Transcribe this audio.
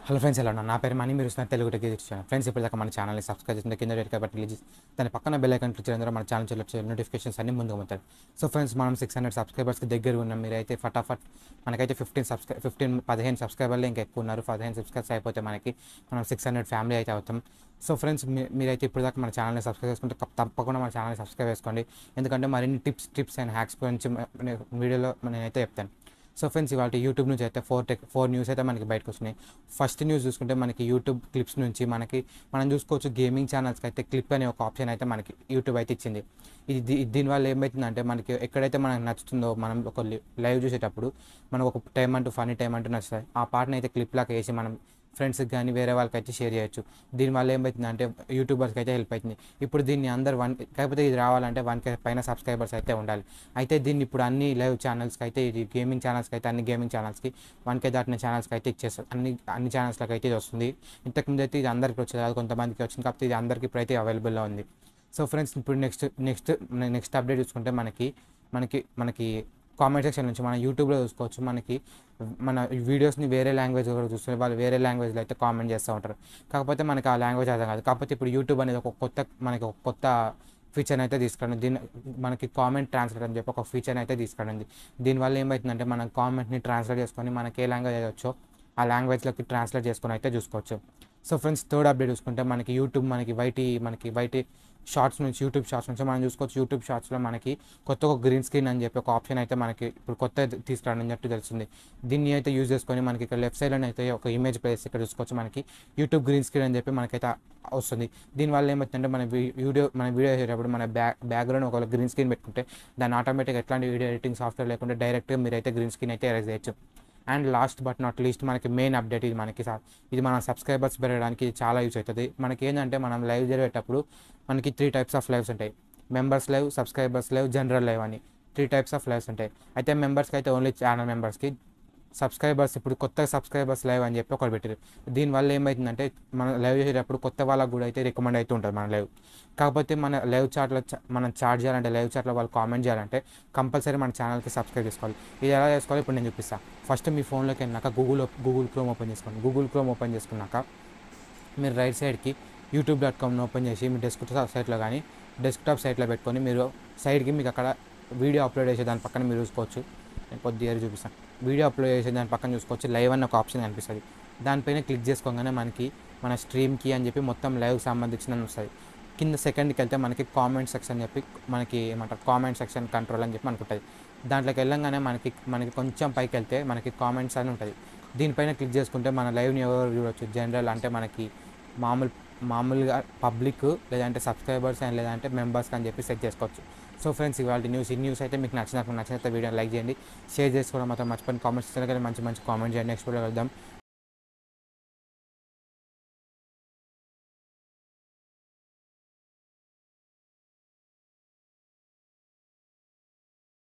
hello friends ఎలా ఉన్నారు నా పేరు మనీ మీరు వస్తున్నారు తెలుగు టెక్ ఇచ్చాను ఫ్రెండ్స్ ఇప్పుడు దాకా మన ఛానల్ని సబ్స్క్రైబ్ చేస్తుంది కింద రేట్ కాబట్టి రిలీజ్ దాని పక్కన బెల్ ఐకాన్ క్లిక్ చేయడం ద్వారా మన ఛానల్ వచ్చే నోటిఫికేషన్స్ అన్ని ముందుకు ఉంటాయి సో ఫ్రెండ్స్ మనం సిక్స్ హండ్రెడ్ సబ్స్క్రైబర్స్కి దగ్గర ఉన్నాం మీరైతే ఫటాఫట్ మనకైతే ఫిఫ్టీన్ సబ్స్క్రై ఫిఫ్టీన్ పదిహేను సబ్స్క్రైబర్లు ఇంకా ఎక్కువ ఉన్నారు పదిహేను సబ్స్క్రైబర్స్ అయిపోతే మనకి మనం సిక్స్ హండ్రెడ్ ఫ్యామిలీ అయితే అవుతాం సో ఫ్రెండ్స్ మీ- మీరైతే ఇప్పుడు దాకా మన ఛానల్ని సబ్స్క్రైబ్ చేసుకుంటే కప్- తప్పకుండా మన ఛానల్ని సబ్స్క్రైబ్ చేసుకోండి ఎందుకంటే మరిన్ని టిప్స్ టిప్స్ అండ్ హ్యాక్స్ గురించి మ- నే- వీడియోలో నేనైతే చెప్తాను సో ఫ్రెండ్స్ ఇవాళ యూట్యూబ్ నుంచి అయితే ఫోర్ టెక్ ఫోర్ న్యూస్ అయితే మనకి బయటకు వచ్చినాయి ఫస్ట్ న్యూస్ చూసుకుంటే మనకి యూట్యూబ్ క్లిప్స్ నుంచి మనకి మనం చూసుకోవచ్చు గేమింగ్ ఛానల్స్కి అయితే క్లిప్ అనే ఒక ఆప్షన్ అయితే మనకి యూట్యూబ్ అయితే ఇచ్చింది ఇది దీ- దీనివల్ల ఏమవుతుందంటే మనకి ఎక్కడైతే మనకు నచ్చుతుందో మనం ఒక లైవ్ చూసేటప్పుడు మనకు ఒక టైం అంటూ ఫనీ టైం అంటూ నచ్చుతుంది ఆ పాటని అయితే క్లిప్ లాగా వేసి మనం ఫ్రెండ్స్కి కానీ వేరే వాళ్ళకి అయితే షేర్ చేయొచ్చు దీనివల్ల ఏమవుతుందంటే యూట్యూబర్స్కి అయితే హెల్ప్ అవుతుంది ఇప్పుడు దీన్ని అందరు వన్ కాకపోతే ఇది రావాలంటే వన్ కే పైన సబ్స్క్రైబర్స్ అయితే ఉండాలి అయితే దీన్ని ఇప్పుడు అన్ని లైవ్ ఛానల్స్కి అయితే ఇది గేమింగ్ ఛానల్స్కి అయితే అన్ని గేమింగ్ ఛానల్స్కి వన్ కే దాటిన ఛానల్స్కి అయితే ఇచ్చేస్తారు అన్ని అన్ని ఛానల్స్కి అయితే ఇది వస్తుంది ఇంతకుముందు అయితే ఇది అందరికీ వచ్చేది కాదు కొంతమందికి వచ్చింది కాకపోతే ఇది అందరికీ ఇప్పుడు అయితే అవైలబుల్లో ఉంది సో ఫ్రెండ్స్ ఇప్పుడు నెక్స్ట్ నెక్స్ట్ నెక్స్ట్ అప్డేట్ చూసుకుంటే మనకి మనకి మనకి కామెంట్ సెక్షన్ నుంచి మన యూట్యూబ్లో చూసుకోవచ్చు మనకి మన వీడియోస్ని వేరే లాంగ్వేజ్ కూడా చూస్తే వాళ్ళు వేరే లాంగ్వేజ్లో అయితే కామెంట్ చేస్తూ ఉంటారు కాకపోతే మనకి ఆ లాంగ్వేజ్ అర్థం కాదు కాకపోతే ఇప్పుడు యూట్యూబ్ అనేది ఒక కొత్త మనకి ఒక కొత్త ఫీచర్ అయితే తీసుకురండి దీని మనకి కామెంట్ ట్రాన్స్లేట్ అని చెప్పి ఒక ఫీచర్ అయితే తీసుకురండి దీనివల్ల ఏమవుతుందంటే మనం కామెంట్ని ట్రాన్స్లేట్ చేసుకొని మనకి ఏ లాంగ్వేజ్ వచ్చో ఆ లాంగ్వేజ్లోకి ట్రాన్స్లేట్ చేసుకొని అయితే చూసుకోవచ్చు సో ఫ్రెండ్స్ థర్డ్ అప్డేట్ చూసుకుంటే మనకి యూట్యూబ్ మనకి వైటీ మనకి వైటీ షార్ట్స్ నుంచి యూట్యూబ్ షార్ట్స్ నుంచి మనం చూసుకోవచ్చు యూట్యూబ్ షార్ట్స్లో మనకి కొత్త ఒక గ్రీన్ స్క్రీన్ అని చెప్పి ఒక ఆప్షన్ అయితే మనకి ఇప్పుడు కొత్త తీసుకురావడం అని చెప్పి తెలుస్తుంది దీన్ని అయితే యూజ్ చేసుకొని మనకి ఇక్కడ లెఫ్ట్ సైడ్లో అయితే ఒక ఇమేజ్ ప్లేస్ ఇక్కడ చూసుకోవచ్చు మనకి యూట్యూబ్ గ్రీన్ స్క్రీన్ అని చెప్పి మనకైతే వస్తుంది దీనివల్ల ఏమవుతుందంటే మన వీ- వీడియో మన వీడియో చేసేటప్పుడు మన బ్యాక్ బ్యాక్గ్రౌండ్ ఒక గ్రీన్ స్క్రీన్ పెట్టుకుంటే దాన్ని ఆటోమేటిక్గా ఎట్లాంటి వీడియో ఎడిటింగ్ సాఫ్ట్వేర్ లేకుండా డైరెక్ట్గా మీరైతే గ్రీన్ స్క్రీన్ అయితే ఎరేజ్ చేయొచ్చు and last but not least మనకి మెయిన్ అప్డేట్ ఇది మనకి సా- ఇది మన సబ్స్క్రైబర్స్ పెరగడానికి ఇది చాలా యూస్ అవుతుంది మనకి ఏంటంటే మనం లైవ్ జరిగేటప్పుడు మనకి త్రీ టైప్స్ ఆఫ్ లైవ్స్ ఉంటాయి members live subscribers live general live అని త్రీ టైప్స్ ఆఫ్ లైవ్స్ ఉంటాయి అయితే మెంబర్స్కి అయితే ఓన్లీ ఛానల్ మెంబర్స్కి సబ్స్క్రైబర్స్ ఇప్పుడు కొత్త సబ్స్క్రైబర్స్ లైవ్ అని చెప్పి ఒకటి పెట్టారు దీనివల్ల ఏమవుతుందంటే మనం లైవ్ చేసేటప్పుడు కొత్త వాళ్ళకు కూడా అయితే రికమెండ్ అవుతూ ఉంటుంది మన లైవ్ కాకపోతే మన లైవ్ చాట్లో మనం చార్జ్ చేయాలంటే లైవ్ చాట్లో వాళ్ళు కామెంట్ చేయాలంటే కంపల్సరీ మన ఛానల్కి సబ్స్క్రైబ్ చేసుకోవాలి ఇది ఎలా చేసుకోవాలి ఇప్పుడు నేను చూపిస్తాను ఫస్ట్ మీ ఫోన్లోకి వెళ్ళినాక గూగుల్ గూగుల్ క్రోమ్ ఓపెన్ చేసుకోండి గూగుల్ క్రోమ్ ఓపెన్ చేసుకున్నాక మీరు రైట్ సైడ్కి యూట్యూబ్ డాట్ కామ్ని ఓపెన్ చేసి మీ డెస్క్టాప్ సైట్లో కానీ డెస్క్టాప్ సైట్లో పెట్టుకొని మీరు సైడ్కి మీకు అక్కడ వీడియో అప్లోడ్ చేసే దాని పక్కన మీరు చూసుకోవచ్చు నేను కొద్దిగా చూపిస్తాను వీడియో అప్లోడ్ చేసే దాని పక్కన చూసుకోవచ్చు లైవ్ అని ఒక ఆప్షన్ కనిపిస్తుంది దానిపైన క్లిక్ చేసుకోగానే మనకి మన స్ట్రీమ్కి అని చెప్పి మొత్తం లైవ్ సంబంధించిన వస్తుంది కింద సెకండ్కి వెళ్తే మనకి కామెంట్ సెక్షన్ చెప్పి మనకి ఏమంటారు కామెంట్ సెక్షన్ కంట్రోల్ అని చెప్పి మనకు ఉంటుంది దాంట్లోకి వెళ్ళంగానే మనకి మనకి కొంచెం పైకి వెళ్తే మనకి కామెంట్స్ అని ఉంటుంది దీనిపైన క్లిక్ చేసుకుంటే మన లైవ్ని ఎవరు చూడవచ్చు జనరల్ అంటే మనకి మామూలు మామూలుగా పబ్లిక్ లేదంటే సబ్స్క్రైబర్స్ అండ్ లేదంటే మెంబర్స్ అని చెప్పి సెట్ చేసుకోవచ్చు సో ఫ్రెండ్స్ ఇవాళ న్యూస్ ఈ న్యూస్ అయితే మీకు నచ్చినప్పుడు నచ్చినట్టు వీడియో లైక్ చేయండి షేర్ చేసుకోవడం మాత్రం మర్చిపోయిన కామెంట్స్ కానీ మంచి మంచి కామెంట్ చేయండి నెక్స్ట్ వీడియో వెళ్దాం